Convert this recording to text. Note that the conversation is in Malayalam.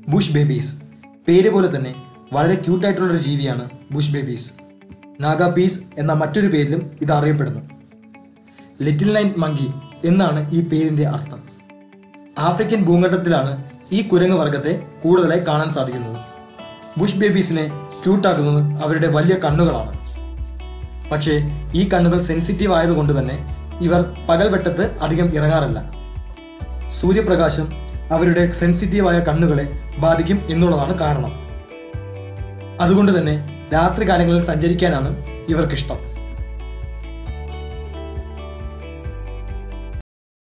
ബുഷ് ബേബീസ് പേര് പോലെ തന്നെ വളരെ ക്യൂട്ടായിട്ടുള്ളൊരു ജീവിയാണ് ബുഷ് ബേബീസ് നാഗ പീസ് എന്ന മറ്റൊരു പേരിലും ഇത് അറിയപ്പെടുന്നു ലിറ്റിൽ നൈറ്റ് മങ്കി എന്നാണ് ഈ പേരിന്റെ അർത്ഥം ആഫ്രിക്കൻ ഭൂഖണ്ഡത്തിലാണ് ഈ കുരങ്ങ് വർഗത്തെ കൂടുതലായി കാണാൻ സാധിക്കുന്നത് ബുഷ് ബേബീസിനെ ക്യൂട്ടാക്കുന്നത് അവരുടെ വലിയ കണ്ണുകളാണ് പക്ഷേ ഈ കണ്ണുകൾ സെൻസിറ്റീവ് ആയതുകൊണ്ട് തന്നെ ഇവർ പകൽവെട്ടത്ത് അധികം ഇറങ്ങാറില്ല സൂര്യപ്രകാശം അവരുടെ സെൻസിറ്റീവായ കണ്ണുകളെ ബാധിക്കും എന്നുള്ളതാണ് കാരണം അതുകൊണ്ട് തന്നെ രാത്രി കാലങ്ങളിൽ സഞ്ചരിക്കാനാണ് ഇവർക്കിഷ്ടം